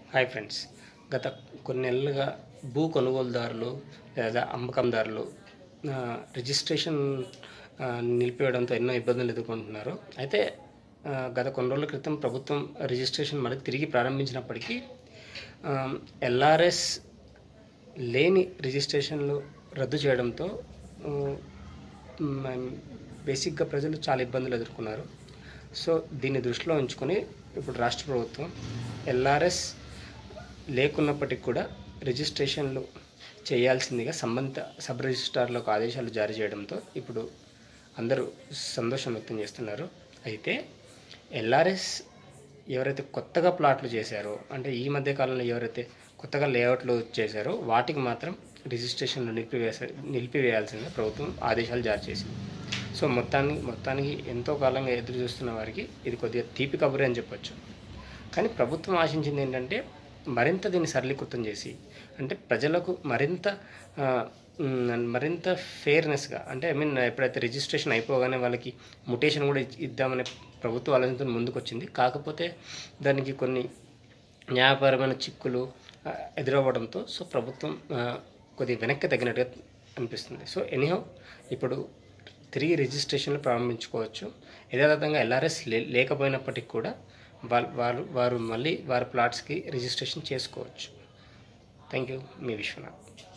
hi friends గత కొన్ని నెలలుగా భూ కొనుగోలుదారులు లేదా అమ్మకందారులు ఆ, రిజిస్ట్రేషన్ ఆ, నిలిపివేయడంతో ఎన్నో ఇబ్బందులు ఎదుర్కొంటున్నారు అయితే ఆ, గత కొన్ని రోజుల క్రితం ప్రభుత్వం రిజిస్ట్రేషన్ మళ్ళీ తిరిగి ప్రారంభించినప్పటికీ ఎల్ఆర్ఎస్ లేని రిజిస్ట్రేషన్లు రద్దు చేయడంతో ఆ, మ్, బేసిక్గా ప్రజలు చాలా ఇబ్బందులు ఎదుర్కొన్నారు సో దీన్ని దృష్టిలో ఉంచుకొని ఇప్పుడు రాష్ట్ర ప్రభుత్వం ఎల్ఆర్ఎస్ లేకున్నప్పటికీ కూడా రిజిస్ట్రేషన్లు చేయాల్సిందిగా సంబంధిత సబ్ రిజిస్ట్రార్లకు ఆదేశాలు జారీ చేయడంతో ఇప్పుడు అందరూ సంతోషం వ్యక్తం చేస్తున్నారు అయితే ఎల్ఆర్ఎస్ ఎవరైతే కొత్తగా ప్లాట్లు చేశారో అంటే ఈ మధ్య కాలంలో ఎవరైతే కొత్తగా లేఅవుట్లు చేశారో వాటికి మాత్రం రిజిస్ట్రేషన్లు నిలిపివేస నిలిపివేయాల్సిందిగా ప్రభుత్వం ఆదేశాలు జారీ చేసింది సో మొత్తానికి మొత్తానికి ఎంతో కాలంగా ఎదురు చూస్తున్న వారికి ఇది కొద్దిగా తీపి కబురే అని చెప్పొచ్చు కానీ ప్రభుత్వం ఆశించింది ఏంటంటే మరింత దీన్ని సరళీకృతం చేసి అంటే ప్రజలకు మరింత ఆ, మ్, మరింత ఫేర్నెస్గా అంటే ఐ మీన్ ఎప్పుడైతే రిజిస్ట్రేషన్ అయిపోగానే వాళ్ళకి ముటేషన్ కూడా ఇచ్- ఇద్దామనే ప్రభుత్వ ఆలోచనతో ముందుకు వచ్చింది కాకపోతే దానికి కొన్ని న్యాయపరమైన చిక్కులు ఆ, ఎదురవ్వడంతో సో ప్రభుత్వం ఆ, కొద్దిగా వెనక్కి తగ్గినట్టుగా అనిపిస్తుంది సో ఎనీహౌ ఇప్పుడు తిరిగి రిజిస్ట్రేషన్లు ప్రారంభించుకోవచ్చు యథాతథంగా ఎల్ఆర్ఎస్ లే లేకపోయినప్పటికీ కూడా వాళ్ళు వారు వారు మళ్ళీ వారి ప్లాట్స్కి రిజిస్ట్రేషన్ చేసుకోవచ్చు థ్యాంక్ యూ మీ విశ్వనాథ్